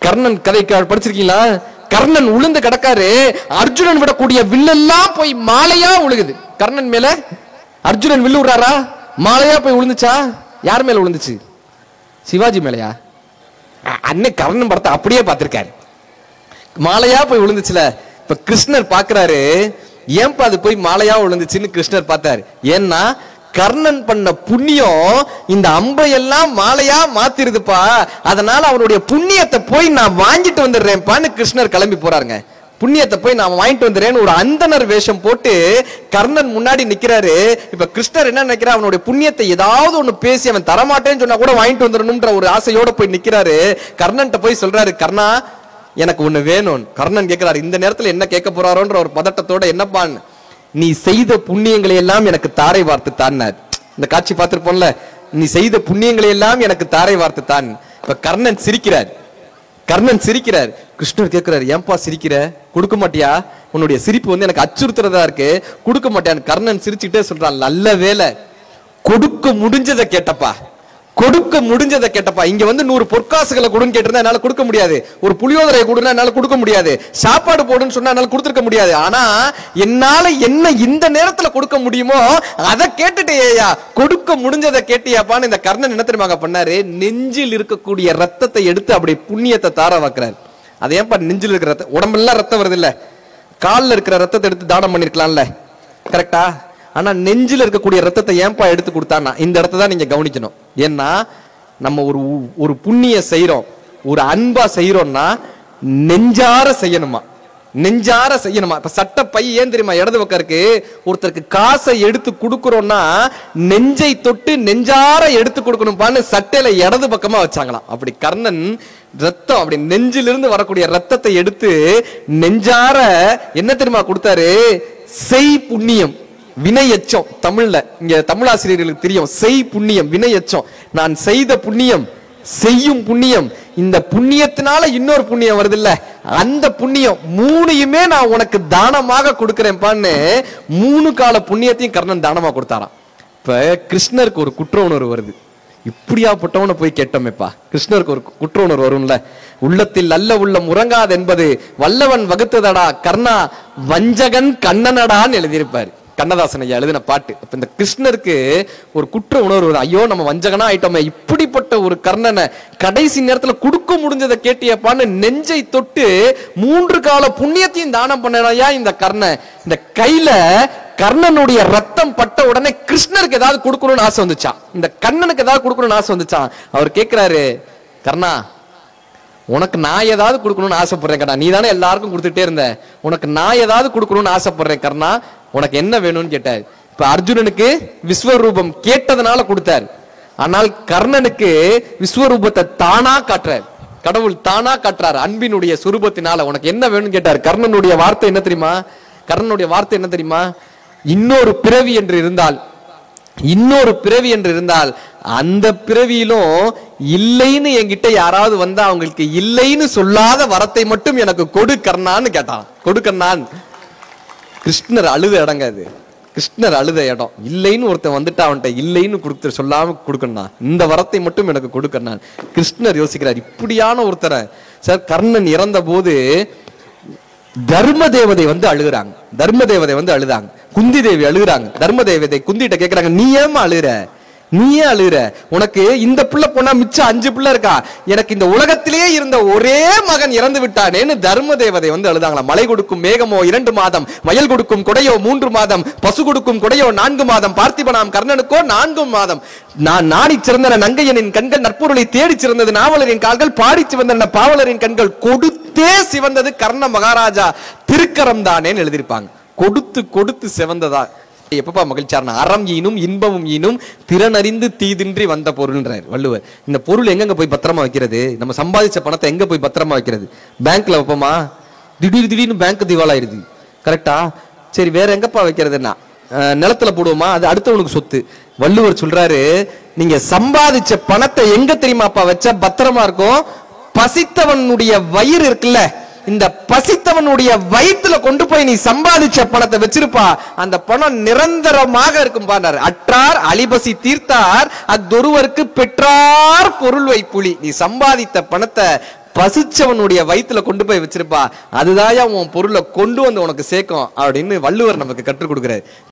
கர்ணன் கதை க- படிச்சிருக்கீங்களா கர்ணன் உளுந்து கிடக்காரு அர்ஜுனன் விடக்கூடிய வில்லெல்லாம் போய் மாலையா உழுகுது கர்ணன் மேல அர்ஜுனன் வில்லு விடுறாரா மாலையா போய் விழுந்துச்சா யார் மேல விழுந்துச்சு சிவாஜி மேலயா அ- அண்ணன் கர்ணன் படத்தை அப்படியே பார்த்திருக்காரு மாலையா போய் விழுந்துச்சுல இப்ப கிருஷ்ணர் பாக்குறாரு ஏன்பா அது போய் மாலையா விழுந்துச்சுன்னு கிருஷ்ணர் பார்த்தாரு ஏன்னா கர்ணன் பண்ண புண்ணியம் இந்த அம்பையெல்லாம் மாலையா மாத்திருதுப்பா அதனால அவனுடைய புண்ணியத்தை போய் நான் வாங்கிட்டு வந்துடுறேன்ப்பான்னு கிருஷ்ணர் கிளம்பி போறாருங்க புண்ணியத்தை போய் நான் வாங்கிட்டு வந்துடுறேன்னு ஒரு அந்தனர் வேஷம் போட்டு கர்ணன் முன்னாடி நிக்கிறாரு இப்ப கிருஷ்ணர் என்ன நினைக்கிறார் அவனுடைய புண்ணியத்தை ஏதாவது ஒண்ணு பேசி அவன் தரமாட்டேன்னு சொன்னா கூட வாங்கிட்டு வந்துடணும்ன்ற ஒரு ஆசையோட போய் நிக்கிறாரு கர்ணன்ட்ட போய் சொல்றாரு கர்ணா எனக்கு ஒண்ணு வேணும் கர்ணன் கேட்கிறாரு இந்த நேரத்துல என்ன கேட்க போறாரோன்ற ஒரு பதட்டத்தோட என்னப்பான் நீ செய்த புண்ணியங்களை எல்லாம் எனக்கு தாரை வார்த்து தான்னார் இந்த காட்சி பார்த்திருப்போம்ல நீ செய்த புண்ணியங்களை எல்லாம் எனக்கு தாரை வார்த்து தான் இப்ப கர்ணன் சிரிக்கிறார் கர்ணன் சிரிக்கிறார் கிருஷ்ணர் கேட்கிறார் ஏன்பா சிரிக்கிற கொடுக்க மாட்டியா உன்னுடைய சிரிப்பு வந்து எனக்கு அச்சுறுத்துறதா இருக்கு கொடுக்க மாட்டியான்னு கர்ணன் சிரிச்சுக்கிட்டே சொல்றான் நல்ல வேலை கொடுக்க முடிஞ்சதை கேட்டப்பா கொடுக்க முடிஞ்சதை கேட்டப்பா இங்க வந்து நூறு பொற்காசுகளை கொடுன்னு கேட்டிருந்தா என்னால கொடுக்க முடியாது ஒரு புளியோதரையை கொடுன்னா என்னால கொடுக்க முடியாது சாப்பாடு போடுன்னு சொன்னா என்னால கொடுத்துருக்க முடியாது ஆனா என்னால என்ன இந்த நேரத்துல கொடுக்க முடியுமோ அதை கேட்டுட்டேயா கொடுக்க முடிஞ்சதை கேட்டியாப்பான்னு இந்த கர்ணன் என்ன தெரியுமாங்க பண்ணாரு நெஞ்சில் இருக்கக்கூடிய ரத்தத்தை எடுத்து அப்படி புண்ணியத்தை தார வைக்கிறாரு அது ஏன்பா நெஞ்சில் இருக்கிற ரத்தம் உடம்பெல்லாம் ரத்தம் வருது இல்ல கால்ல இருக்கிற ரத்தத்தை எடுத்து தானம் பண்ணிருக்கலாம்ல கரெக்டா ஆனா நெஞ்சில் இருக்கக்கூடிய ரத்தத்தை ஏன்பா எடுத்து கொடுத்தானா இந்த இடத்த தான் நீங்க கவனிக்கணும் ஏன்னா நம்ம ஒரு உ- ஒரு புண்ணிய செய்றோம் ஒரு அன்பா செய்றோம்னா நெஞ்சார செய்யணுமா நெஞ்சார செய்யணுமா இப்ப சட்ட பை ஏன் தெரியுமா இடது பக்கம் இருக்கு ஒருத்தருக்கு காசை எடுத்து கொடுக்கறோம்னா நெஞ்சை தொட்டு நெஞ்சார எடுத்து கொடுக்கணும்பான்னு சட்டையில இடது பக்கமா வச்சாங்களாம் அப்படி கர்ணன் ரத்தம் அப்படி நெஞ்சிலிருந்து வரக்கூடிய ரத்தத்தை எடுத்து நெஞ்சார என்ன தெரியுமா கொடுத்தாரு செய் புண்ணியம் வினை எச்சம் தமிழ்ல இங்க தமிழாசிரியர்களுக்கு தெரியும் செய் புண்ணியம் வினை எச்சம் நான் செய்த புண்ணியம் செய்யும் புண்ணியம் இந்த புண்ணியத்தினால இன்னொரு புண்ணியம் வருது இல்ல அந்த புண்ணியம் மூணையுமே நான் உனக்கு தானமாக கொடுக்கிறேன்பான்னு மூணு கால புண்ணியத்தையும் கர்ணன் தானமா கொடுத்தாராம் இப்ப கிருஷ்ணருக்கு ஒரு குற்ற உணர்வு வருது இப்படியாப்பட்டவனை போய் கேட்டோமேப்பா கிருஷ்ணருக்கு ஒரு குற்ற உணர்வு வரும்ல உள்ளத்தில் நல்ல உள்ளம் உறங்காது என்பது வல்லவன் வகுத்ததடா கர்ணா வஞ்சகன் கண்ணனடான்னு எழுதியிருப்பாரு கண்ணதாசன் ஐயா எழுதின பாட்டு அப்ப இந்த கிருஷ்ணருக்கு ஒரு குற்ற உணர்வு வருது. ஐயோ நம்ம வஞ்சகனா ஆயிட்டோமே இப்படிப்பட்ட ஒரு கர்ணனை கடைசி நேரத்துல கொடுக்க முடிஞ்சதை கேட்டியப்பான்னு நெஞ்சை தொட்டு மூன்று கால புண்ணியத்தையும் தானம் பண்ணலையா இந்த கர்ணன் இந்த கையில கர்ணனுடைய ரத்தம் பட்ட உடனே கிருஷ்ணருக்கு ஏதாவது கொடுக்கணும்னு ஆசை வந்துச்சான் இந்த கண்ணனுக்கு ஏதாவது கொடுக்கணும்னு ஆசை வந்துச்சான் அவர் கேட்கிறாரு கர்ணா உனக்கு நான் ஏதாவது கொடுக்கணும்னு ஆசைப்படுறேன் கண்ணா நீ தானே எல்லாருக்கும் கொடுத்துட்டே இருந்த உனக்கு நான் ஏதாவது கொடுக்கணும்னு ஆசைப்படுறேன் கர்ணா உனக்கு என்ன வேணும்னு கேட்டார் இப்ப அர்ஜுனனுக்கு விஸ்வரூபம் கேட்டதுனால கொடுத்தார் ஆனால் கர்ணனுக்கு விஸ்வரூபத்தை தானா காட்டுறார் கடவுள் தானா காட்டுறார் அன்பினுடைய சுரூபத்தினால உனக்கு என்ன வேணும்னு கேட்டார் கர்ணனுடைய வார்த்தை என்ன தெரியுமா கர்ணனுடைய வார்த்தை என்ன தெரியுமா இன்னொரு பிறவி என்று இருந்தால் இன்னொரு பிறவி என்று இருந்தால் அந்த பிறவியிலும் இல்லைன்னு என்கிட்ட யாராவது வந்தா அவங்களுக்கு இல்லைன்னு சொல்லாத வரத்தை மட்டும் எனக்கு கொடு கர்ணான்னு கேட்டான் கொடு கர்ணான் கிருஷ்ணர் அழுத இடங்க அது கிருஷ்ணர் அழுத இடம் இல்லைன்னு ஒருத்தன் வந்துட்டு அவன்கிட்ட இல்லைன்னு கொடுத்து சொல்லாம கொடுக்கணும் இந்த வரத்தை மட்டும் எனக்கு கொடுக்கணும் கிருஷ்ணர் யோசிக்கிறார் இப்படியான ஒருத்தரை சார் கர்ணன் இறந்த போது தர்ம தேவதை வந்து அழுகுறாங்க தர்ம தேவதை வந்து அழுதாங்க குந்தி தேவி அழுகுறாங்க தர்ம தேவதை குந்திட்ட கேக்குறாங்க நீ ஏமா அழுகுற நீ ஏன் அழுகுற உனக்கு இந்த புள்ள போனா மிச்சம் அஞ்சு புள்ள இருக்கா எனக்கு இந்த உலகத்திலேயே இருந்த ஒரே மகன் இறந்து விட்டானேன்னு தர்ம தேவதை வந்து அழுதாங்களா மலை கொடுக்கும் மேகமோ இரண்டு மாதம் மயல் கொடுக்கும் கொடையோ மூன்று மாதம் பசு கொடுக்கும் கொடையோ நான்கு மாதம் பார்த்திபனாம் கர்ணனுக்கோ நான்கு மாதம் நான் நாடி சிறந்தன நங்கையனின் கண்கள் நற்பொருளை தேடி சிறந்தது நாவலரின் கால்கள் பாடி சிவந்தன பாவலரின் கண்கள் கொடுத்தே சிவந்தது கர்ண மகாராஜா திருக்கரம் தானேன்னு எழுதியிருப்பாங்க கொடுத்து கொடுத்து சிவந்ததா எப்பப்பா மகிழ்ச்சியார்னா அறம் ஈனும் இன்பமும் ஈனும் திறனறிந்து தீதின்றி வந்த பொருள்ன்றார் வள்ளுவர் இந்த பொருள் எங்கெங்க போய் பத்திரமா வைக்கிறது நம்ம சம்பாதிச்ச பணத்தை எங்க போய் பத்திரமா வைக்கிறது பேங்க்ல வைப்போமா திடீர் திடீர்னு பேங்க் திவாலாயிருது கரெக்டா சரி வேற எங்கப்பா வைக்கிறதுன்னா அஹ், நிலத்துல போடுவோமா அது அடுத்தவனுக்கு சொத்து வள்ளுவர் சொல்றாரு நீங்க சம்பாதிச்ச பணத்தை எங்க தெரியுமாப்பா வச்சா பத்திரமா இருக்கும் பசித்தவனுடைய வயிறு இருக்குல்ல இந்த பசித்தவனுடைய வயித்துல கொண்டு போய் நீ சம்பாதிச்ச பணத்தை வச்சிருப்பா அந்த பணம் நிரந்தரமாக இருக்கும் பாண்டார் அற்றார் அலிபசி தீர்த்தார் அத்தொருவருக்கு பெற்றார் பொருள் வைப்புலி நீ சம்பாதித்த பணத்தை பசிச்சவனுடைய வயித்துல கொண்டு போய் வச்சிருப்பா அதுதாயா உன் பொருளை கொண்டு வந்து உனக்கு சேர்க்கும் அப்படின்னு வள்ளுவர் நமக்கு கற்றுக் கொடுக்கிறார்